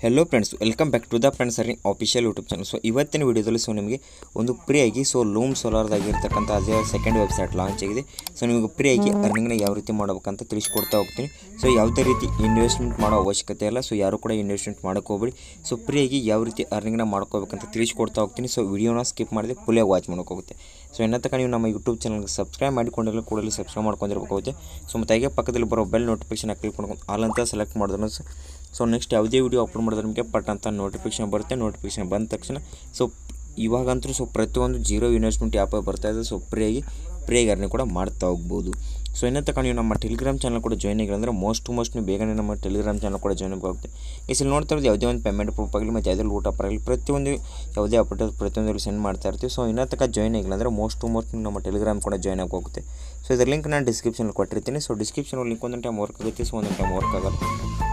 hello friends welcome back to the friends earning official YouTube channel so ಇವತ್ತಿನ ವೀಡಿಯೋದಲ್ಲಿ so ನಿಮಗೆ ಒಂದು ಫ್ರೀಯಾಗಿ ಸೊ ಲೂಮ್ ಸೋಲಾರ್ದಾಗಿರ್ತಕ್ಕಂಥ ಅದೇ ಸೆಕೆಂಡ್ ವೆಬ್ಸೈಟ್ ಲಾಂಚ್ ಆಗಿದೆ ಸೊ ನಿಮಗೆ ಫ್ರೀಯಾಗಿ ಅರ್ನಿಂಗ್ನ ಯಾವ ರೀತಿ ಮಾಡಬೇಕಂತ ತಿಳಿಸ್ಕೊಡ್ತಾ ಹೋಗ್ತೀನಿ ಸೊ ಯಾವುದೇ ರೀತಿ ಇನ್ವೆಸ್ಟ್ಮೆಂಟ್ ಮಾಡೋ ಅವಶ್ಯಕತೆ ಇಲ್ಲ ಸೊ ಯಾರು ಕೂಡ ಇನ್ವೆಸ್ಟ್ಮೆಂಟ್ ಮಾಡೋಕೆ ಹೋಗ್ಬೇಡಿ ಸೊ ಫ್ರೀಯಾಗಿ ಯಾವ ರೀತಿ ಅರ್ನಿಂಗ್ನ ಮಾಡ್ಕೋಬೇಕಂತ ತಿಳಿಸ್ಕೊಡ್ತಾ ಹೋಗ್ತೀನಿ ಸೊ ವಿಡಿಯೋನ ಸ್ಕಿಪ್ ಮಾಡಿದೆ ಫುಲ್ಲಾಗಿ ವಾಚ್ ಮಾಡೋಕ್ಕೋಗುತ್ತೆ ಸೊ ಇನ್ನ ತನಕ ನೀವು ನಮ್ಮ ಯೂಟ್ಯೂಬ್ ಚಾನಲ್ಗೆ ಸಬ್ಸ್ಕ್ರೈಬ್ ಮಾಡಿಕೊಂಡಿಲ್ಲ ಕೂಡಲೇ ಸಬ್ಸ್ಕ್ರೈಬ್ ಮಾಡ್ಕೊಂಡಿರ್ಬೇಕಾಗುತ್ತೆ ಸೊ ಮತ್ತು ಹಾಗೆ ಪಕ್ಕದಲ್ಲಿ ಬರೋ ಬೆಲ್ ನೋಟಿಫಿಕೇಶನ್ ಕ್ಲಿಕ್ ಮಾಡ್ಕೊಂಡು ಆಲ್ ಅಂತ ಸೆಲೆಕ್ಟ್ ಮಾಡಿದ್ರು ಸೊ ನೆಕ್ಸ್ಟ್ ಯಾವುದೇ ವಿಡಿಯೋ ಅಪ್ಲೋಡ್ ಮಾಡಿದ್ರೆ ನಿಮಗೆ ಪಟ್ ಅಂತ ನೋಟಿಫಿಕೇಶನ್ ಬರುತ್ತೆ ನೋಟಿಫಿಕೇಶನ್ ಬಂದ ತಕ್ಷಣ ಸೊ ಇವಾಗಂತೂ ಸೊ ಪ್ರತಿಯೊಂದು ಜೀರೋ ಇನ್ವೆಸ್ಟ್ಮೆಂಟ್ ಆ್ಯಪ್ ಬರ್ತಾ ಇದೆ ಸೊ ಫ್ರೀಯಾಗಿ ಫ್ರೀಯಾಗಿ ಅರ್ನಿಂಗ್ ಕೂಡ ಮಾಡ್ತಾ ಹೋಗ್ಬೋದು ಸೊ ಇನ್ನೂ ತನಕ ನೀವು ನಮ್ಮ ಟೆಲಿಗ್ರಾಮ್ ಚಾನಲ್ ಕೂಡ ಜಾಯ್ನ್ ಆಗಿಲ್ಲ ಅಂದರೆ ಮೋಸ್ಟ್ ಟು ಮೋಸ್ಟ್ ನೀವು ಬೇಗನೆ ನಮ್ಮ ಟೆಲಿಗ್ರಾಮ್ ಚಾನಲ್ ಕೂಡ ಜಾಯ್ನ್ ಆಗುತ್ತೆ ಈ ಇಲ್ಲಿ ನೋಡ್ತಾ ಇರೋದು ಯಾವುದೇ ಒಂದು ಪೇಮೆಂಟ್ ಪ್ರೂಫ್ ಆಗಲಿ ಮತ್ತು ಯಾವುದೇ ಊಟ ಆಗಲಿ ಪ್ರತಿಯೊಂದು ಯಾವುದೇ ಅಪ್ಡೇಟ್ ಪ್ರತಿಯೊಂದು ಸೆಂಡ್ ಮಾಡ್ತಾ ಇರ್ತೀವಿ ಸೊ ಇನ್ನೂ ತನಕ ಜಾಯ್ನ್ ಆಗಿಲ್ಲ ಅಂದರೆ ಮೋಸ್ಟ್ ಟು ಮೋಸ್ಟ್ ನಮ್ಮ ಟೆಲಿಗ್ರಾಮ್ ಕೂಡ ಜಾಯ್ನ್ ಆಗೋಗುತ್ತೆ ಸೊ ಇದರ ಲಿಂಕ್ ನಾನು ಡಿಸ್ಕ್ರಿಪ್ಷನಲ್ಲಿ ಕೊಟ್ಟಿರ್ತೀನಿ ಸೊ ಡಿಸ್ಕ್ರಿಪ್ಷನ್ ಲಿಂಕ್ ಒಂದೊಂದು ಟೈಮ್ ವರ್ಕ್ ಆಗುತ್ತೆ ಸೊ ಒಂದೊಂದು ಟೈಮ್ ವರ್ಕ್ ಆಗಲ್ಲ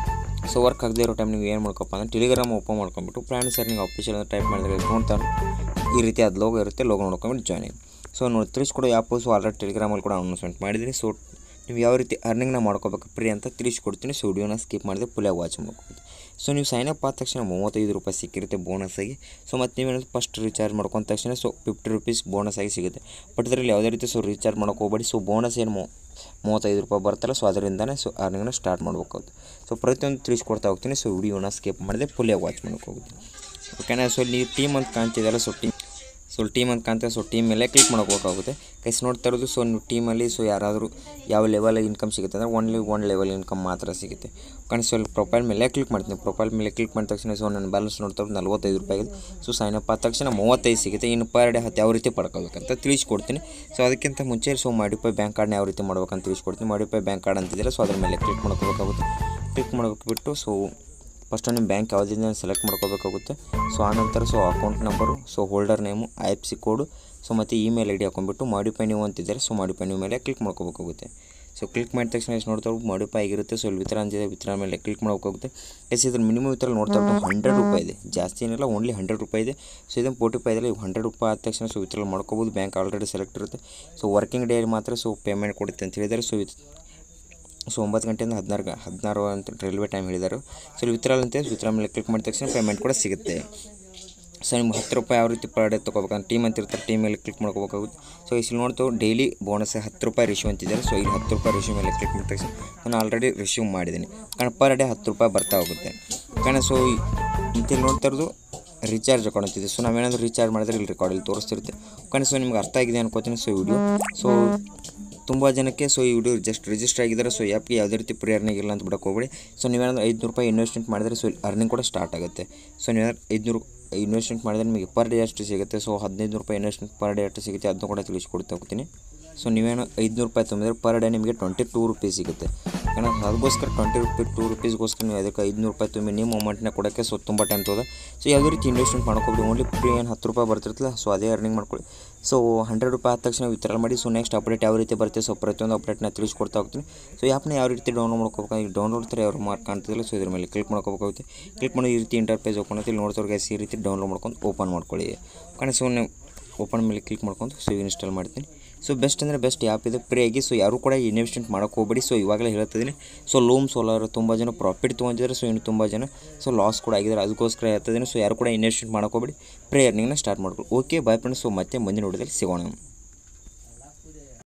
ಸೊ ವರ್ಕ್ ಆಗದೆ ಇರೋ ಟೈಮ್ ನೀವು ಏನು ಮಾಡ್ಕೊಪ್ಪ ಅಂದರೆ ಟೆಲಿಗ್ರಾಮ್ ಓಪನ್ ಮಾಡ್ಕೊಂಬಿಟ್ಟು ಫ್ರೆಂಡ್ ಸರ್ ನೀವು ಆಫೀಷಿಯಲ್ ಅಂತ ಟೈಪ್ ಮಾಡಿದ್ರೆ ನೋಡ್ತಾರೆ ಈ ರೀತಿ ಅದು ಲೋಗೋ ಇರುತ್ತೆ ಲೋಗೋ ನೋಡ್ಕೊಂಬಿಟ್ಟು ಜಾಯ್ನ್ ಆಗಿ ಸೊ ನೋಡಿ ತಿಳಿಸ್ಕೊಡೋ ಆ್ಯಪು ಸೊ ಆಲ್ರೆಡಿ ಟೆಲಿಗ್ರಾಮಲ್ಲಿ ಕೂಡ ಅನೌನ್ಸ್ಮೆಂಟ್ ಮಾಡಿದ್ದೀನಿ ಸೊ ನೀವು ಯಾವ ರೀತಿ ಅರ್ನಿಂಗ್ನ ಮಾಡ್ಕೋಬೇಕು ಫ್ರೀ ಅಂತ ತಿಳಿಸ್ಕೊಡ್ತೀನಿ ಸೊ ವಿಡಿಯೋನ ಸ್ಕಿಪ್ ಮಾಡಿದೆ ಫುಲ್ಲಾಗಿ ವಾಚ್ ಮಾಡ್ಕೊಬೋದು ಸೊ ನೀವು ಸೈನ್ ಅಪ್ ಆದ ತಕ್ಷಣ ಮೂವತ್ತೈದು ರೂಪಾಯಿ ಸಿಕ್ಕಿರುತ್ತೆ ಬೋನಸ್ ಆಗಿ ಸೊ ಮತ್ತು ನೀವೇನಾದ್ರು ಫಸ್ಟ್ ರೀಚಾರ್ಜ್ ಮಾಡ್ಕೊಂಡ ತಕ್ಷಣ ಸೊ ಫಿಫ್ಟಿ ರುಪೀಸ್ ಬೋನಸ್ ಆಗಿ ಸಿಗುತ್ತೆ ಬಟ್ ಇದರಲ್ಲಿ ಯಾವುದೇ ರೀತಿ ಸೊ ರೀಚಾರ್ಜ್ ಮಾಡೋಕೆ ಹೋಗಬೇಡಿ ಸೊ ಬೋನಸ್ ಏನು ಮೂ ಮೂವತ್ತೈದು ರೂಪಾಯಿ ಬರ್ತಲ್ಲ ಸೊ ಅದರಿಂದನೇ ಸೊ ಅರ್ನಿಂಗ್ನ ಸ್ಟಾರ್ಟ್ ಮಾಡ್ಬೇಕಾಗುತ್ತೆ ಸೊ ಪ್ರತಿಯೊಂದು ತಿಳಿಸ್ಕೊಡ್ತಾ ಹೋಗ್ತೀನಿ ಸೊ ವಿಡಿಯೋನ ಸ್ಕಿಪ್ ಮಾಡಿದೆ ಫುಲ್ಲಾಗಿ ವಾಚ್ ಮಾಡೋಕೆ ಹೋಗುತ್ತೆ ಓಕೆನಾ ಸೊ ನೀವು ಟೀಮ್ ಅಂತ ಕಾಣ್ತಿದ್ದಲ್ಲ ಸೊ ಟೀಮ್ ಸೊ ಟೀಮ್ ಅಂತ ಕಾಣ್ತಾರೆ ಸೊ ಟೀಮ್ ಮೇಲೆ ಕ್ಲಿಕ್ ಮಾಡ್ಕೋಬೇಕಾಗುತ್ತೆ ಕೈಸ್ ನೋಡ್ತಾ ಇರೋದು ಸೊ ನೀವು ಟೀಮಲ್ಲಿ ಸೊ ಯಾರಾದರೂ ಯಾವ ಲೆವೆಲ್ ಇನ್ಕಮ್ ಸಿಗುತ್ತೆ ಅಂದರೆ ಒನ್ಲಿ ಒನ್ ಲೆವೆಲ್ ಇನ್ಕಮ್ ಮಾತ್ರ ಸಿಗುತ್ತೆ ಕಾರಣ ಸೊ ಅಲ್ಲಿ ಪ್ರೊಫೈಲ್ ಮೇಲೆ ಕ್ಲಿಕ್ ಮಾಡ್ತೀನಿ ಪ್ರೊಫೈಲ್ ಮೇಲೆ ಕ್ಲಿಕ್ ಮಾಡಿದ ತಕ್ಷಣ ಸೊ ನನ್ನ ಬ್ಯಾಲೆನ್ಸ್ ನೋಡ್ತಾ ಇರೋದು ನಲ್ವತ್ತೈದು ರೂಪಾಯಿ ಆಗಿದೆ ಸೊ ಸೈನ್ ಅಪ್ ಆದ ತಕ್ಷಣ ಮೂವತ್ತೈದು ಸಿಗುತ್ತೆ ಇನ್ನು ಪರ್ ಡೇ ಹತ್ತು ಯಾವ ರೀತಿ ಪಡ್ಕೋಬೇಕಂತ ತಿಳಿಸ್ಕೊಡ್ತೀನಿ ಸೊ ಅದಕ್ಕಿಂತ ಮುಂಚೆ ಸೊ ಮಾಡಿಫೈ ಬ್ಯಾಂಕ್ ಕಾರ್ಡ್ನ ಯಾವ ರೀತಿ ಮಾಡ್ಬೇಕಂತ ತಿಳಿಸ್ಕೊಡ್ತೀನಿ ಮಾಡಿಫೈ ಬ್ಯಾಂಕ್ ಕಾರ್ಡ್ ಅಂತಿದ್ದಿಲ್ಲ ಸೊ ಅದ್ರ ಮೇಲೆ ಕ್ಲಿಕ್ ಮಾಡ್ಕೋಬೇಕಾಗುತ್ತೆ ಕ್ಲಿಕ್ ಮಾಡ್ಬೇಕು ಬಿಟ್ಟು ಸೊ ಫಸ್ಟ್ ನಿಮ್ಮ ಬ್ಯಾಂಕ್ ಯಾವುದಿದೆ ಸೆಲೆಕ್ಟ್ ಮಾಡ್ಕೋಬೇಕಾಗುತ್ತೆ ಸೊ ಆನಂತರ so account number so holder name I F C code so ಮತ್ತು ಇಮೇಲ್ ಐ ಡಿ ಹಾಕೊಂಡ್ಬಿಟ್ಟು ಮಾಡಿಫೈ ನೀವು ಅಂತಿದ್ದಾರೆ ಸೊ ಮಾಡಿಫೈ ನೀವು ಮೇಲೆ ಕ್ಲಿಕ್ ಮಾಡ್ಕೋಬೇಕಾಗುತ್ತೆ ಸೊ ಕ್ಲಿಕ್ ಮಾಡಿದ ತಕ್ಷಣ ಎಷ್ಟು ನೋಡ್ತಾ ಮಾಡಿಫೈ ಆಗಿರುತ್ತೆ ಸೊ ಇಲ್ಲಿ ವಿತರಣೆ ಅಂತಿದೆ ವಿತರಣೆ ಮೇಲೆ ಕ್ಲಿಕ್ ಮಾಡ್ಕೋಗುತ್ತೆ ಎಸ್ ಇದ್ರ ಮಿನಿಮಮ್ ವಿತರ ನೋಡ್ತಾ ಇರ್ತಾರೆ ಹಂಡ್ರೆಡ್ ರೂಪಾಯಿ ಇದೆ ಜಾಸ್ತಿ ಏನಿಲ್ಲ ಓನ್ಲಿ ಹಂಡ್ರೆಡ್ ರೂಪಾಯಿ ಇದೆ ಸೊ ಇದನ್ನು ಫೋರ್ಟಿ ಫೈವ್ ಇದೆ ಹಂಡ್ರೆಡ್ ರೂಪಾಯಿ ಆದ ತಕ್ಷಣ ಸೊ ವಿತ್ಡ್ರಾ ಮಾಡ್ಕೋಬೋದು ಬ್ಯಾಂಕ್ ಆಲ್ರೆಡಿ ಸೆಲೆಕ್ಟ್ ಇರುತ್ತೆ ಸೊ ವರ್ಕಿಂಗ್ ಡೇ ಮಾತ್ರ ಸೊ ಪೇಮೆಂಟ್ ಕೊಡುತ್ತೆ ಅಂತ ಹೇಳಿದ್ದಾರೆ ಸೊ ಸೊ ಒಂಬತ್ತು ಗಂಟೆಯಿಂದ ಹದಿನಾರು ಗ ಹದಿನಾರು ಅಂತ ರೈಲ್ವೆ ಟೈಮ್ ಹೇಳಿದ್ದಾರೆ ಸೊ ಇಲ್ಲಿ ವಿತ್ಡ್ರಾಲ್ ಅಂತ ವಿತ್ಡ್ರಾ ಮೇಲೆ ಕ್ಲಿಕ್ ಮಾಡಿದ ತಕ್ಷಣ ಪೇಮೆಂಟ್ ಕೂಡ ಸಿಗುತ್ತೆ ಸೊ ನಿಮ್ಗೆ ಹತ್ತು ರೂಪಾಯಿ ಯಾವ ರೀತಿ ಪರ್ ಡೇ ತೊಗೋಬೇಕಂತ ಟೀಮ್ ಅಂತ ಇರ್ತಾರೆ ಟೀಮ್ ಮೇಲೆ ಕ್ಲಿಕ್ ಮಾಡ್ಕೋಬೇಕಾಗುತ್ತೆ ಸೊ ಇಲ್ಲಿ ನೋಡ್ತೇವೆ ಡೈಲಿ ಬೋನಸ್ ಹತ್ತು ರೂಪಾಯಿ ರಿಶ್ಯೂ ಅಂತಿದ್ದಾರೆ ಸೊ ಇಲ್ಲಿ ಹತ್ತು ರೂಪಾಯಿ ರಿಶ್ಯೂ ಮೇಲೆ ಕ್ಲಿಕ್ ಮಾಡಿದ ತಕ್ಷಣ ನಾನು ಆಲ್ರೆಡಿ ರಿಶ್ಯೂ ಮಾಡಿದ್ದೀನಿ ಕಾರಣ ಪರ್ ಡೇ ಹತ್ತು ರೂಪಾಯಿ ಬರ್ತಾ ಹೋಗುತ್ತೆ ಕಾರಣ ಸೊ ಇಲ್ಲಿ ನೋಡ್ತಾ ಇರೋದು ರೀಚಾರ್ಜ್ ಅಕೌಂಟ್ ಅಂತಿದೆ ಸೊ ನಾವೇನಾದರೂ ರೀಚಾರ್ಜ್ ಮಾಡಿದ್ರೆ ಇಲ್ಲಿ ರೆಕಾರ್ಡಲ್ಲಿ ತೋರಿಸ್ತಿರುತ್ತೆ ಕಾರಣ ಸೊ ನಿಮ್ಗೆ ಅರ್ಥ ಆಗಿದೆ ಅನ್ಕೋತೀನಿ ಸೊ ವಿಡಿಯೋ ಸೊ ತುಂಬ ಜನಕ್ಕೆ ಸೊ ಈ ವಿಡಿಯೋ ಜಸ್ಟ್ ರಿಜಿಸ್ಟರ್ ಆಗಿದ್ದಾರೆ ಸೊ ಆ್ಯಪ್ಗೆ ಯಾವುದೇ ರೀತಿ ಪ್ರೀ ಅರ್ನಿಂಗ್ ಇಲ್ಲ ಅಂತ ಬಿಡಕ್ಕೆ ಹೋಗ್ಬೇಡಿ ಸೊ ನೀವೇನಾದ್ರು ಐದುನೂರು ರೂಪಾಯಿ ಇನ್ವೆಸ್ಟ್ಮೆಂಟ್ ಮಾಡಿದರೆ ಸೊ ಅರ್ನಿಂಗ್ ಕೂಡ ಸ್ಟಾರ್ಟ್ ಆಗುತ್ತೆ ಸೊ ನೀವೇನಾದ್ರು ಐದುನೂರು ಇನ್ವೆಸ್ಟ್ಮೆಂಟ್ ಮಾಡಿದ್ರೆ ನಿಮಗೆ ಪರ್ ಡೇ ಅಷ್ಟು ಸಿಗುತ್ತೆ ಸೊ ಹದಿನೈದು ರೂಪಾಯಿ ಇನ್ವೆಸ್ಟ್ಮೆಂಟ್ ಪರ್ ಡೇ ಅಷ್ಟು ಸಿಗುತ್ತೆ ಅದನ್ನು ಕೂಡ ತಿಳಿಸ್ಕೊಡ್ತಾ ಹೋಗ್ತೀನಿ ಸೊ ನೀವೇನು ಐದುನೂರು ರೂಪಾಯಿ ತುಂಬಿದ್ರೆ ಪರ್ ಡೇ ನಿಮಗೆ ಟ್ವೆಂಟಿ ಟೂ ರುಪೀಸ್ ಸಿಗುತ್ತೆ ಯಾಕಂದ್ರೆ ಅದಕ್ಕೋಸ್ಕರ ಟ್ವೆಂಟಿ ರುಪಿ ಟೂ ರುಪೀಸ್ಗೋಸ್ಕರ ನೀವು ಅದಕ್ಕೆ ಐದುನೂರು ರೂಪಾಯಿ ತುಂಬಿ ನಿಮ್ಮ ಅಮೌಂಟ್ನ ಕೊಡೋಕ್ಕೆ ಸೊ ತುಂಬ ಟೈಮ್ ತೋದ ಸೊ ಯಾವುದೇ ರೀತಿ ಇನ್ವೆಸ್ಟ್ಮೆಂಟ್ ಮಾಡ್ಕೊಬಿಡಿ ಓನ್ಲಿ ಫ್ರೀ ಏನು ಹತ್ತು ರೂಪಾಯಿ ಬರ್ತಿರ್ತಲ್ಲ ಸೊ ಅದೇ ಅರ್ನಿಂಗ್ ಮಾಡ್ಕೊಳ್ಳಿ ಸೊ ಹಂಡ್ರೆಡ್ ರೂಪಾಯಿ ಆದ ತಕ್ಷಣ ವಿತ್ಡ್ರಾ ಮಾಡಿ ಸೊ ನೆಕ್ಸ್ಟ್ ಅಪ್ಡೇಟ್ ಯಾವ ರೀತಿ ಬರುತ್ತೆ ಸೊ ಪ್ರತಿಯೊಂದು ಅಪ್ಡೇಟ್ನ ತಿಳಿಸ್ಕೊಡ್ತಾ ಹೋಗ್ತೀನಿ ಸೊ ಆ್ಯಪ್ನ ಯಾವ ರೀತಿ ಡೌನ್ಲೋಡ್ ಮಾಡ್ಕೋಬೇಕು ಈಗ ಡೌನ್ಲೋಡ್ ಥರ ಯಾವ ಮಾರ್ಕ್ ಕಾಣ್ತಿಲ್ಲ ಸೊ ಇದ್ರ ಮೇಲೆ ಕ್ಲಿಕ್ ಮಾಡ್ಕೋಬೇಕಾಗುತ್ತೆ ಕ್ಲಿಕ್ ಮಾಡಿ ಈ ರೀತಿ ಇಂಟರ್ಪೇಜ್ ಓಪನ್ ಆಗುತ್ತೆ ಇಲ್ಲಿ ನೋಡ್ತವ್ರಿಗೆ ಈ ರೀತಿ ಡೌನ್ಲೋಡ್ ಮಾಡ್ಕೊಂಡು ಓಪನ್ ಮಾಡ್ಕೊಳ್ಳಿ ಕಾರಣ ಸೊ ನೀವು ಓಪನ್ ಮೇಲೆ ಕ್ಲಿಕ್ ಮಾಡ್ಕೊಂಡು ಸೊ ಇನ್ಸ್ಟಾಲ್ ಮಾಡ್ತೀನಿ ಸೊ ಬೆಸ್ಟ್ ಅಂದರೆ ಬೆಸ್ಟ್ ಆ್ಯಪ್ ಇದೆ ಫ್ರೀಯಾಗಿ ಸೊ ಯಾರು ಕೂಡ ಇನ್ವೆಸ್ಟ್ಮೆಂಟ್ ಮಾಡೋಕೆ ಹೋಗಬೇಡಿ ಸೊ ಇವಾಗಲೇ ಹೇಳ್ತಿದ್ದೀನಿ ಸೊ ಲೂಮ್ ಸೋಲಾರ್ ತುಂಬ ಜನ ಪ್ರಾಫಿಟ್ ತೊಗೊಂಡಿದ್ದಾರೆ ಸೊ ಇನ್ನು ತುಂಬ ಜನ ಸೊ ಲಾಸ್ ಕೂಡ ಆಗಿದ್ದಾರೆ ಅದಕ್ಕೋಸ್ಕರ ಹೇಳ್ತಿದ್ದೀನಿ ಸೊ ಯಾರು ಕೂಡ ಇನ್ವೆಸ್ಟ್ಮೆಂಟ್ ಮಾಡೋಕೆ ಹೋಗಬೇಡಿ ಫ್ರೀ ಅರ್ನಿಂಗ್ನ ಸ್ಟಾರ್ಟ್ ಮಾಡ್ಕೊಳ್ಳಿ ಓಕೆ ಬಾಯ್ ಫ್ರೆಂಡ್ಸ್ ಸೊ ಮತ್ತೆ ಮುಂದಿನ ನೋಡಿದಲ್ಲಿ ಸಿಗೋಣ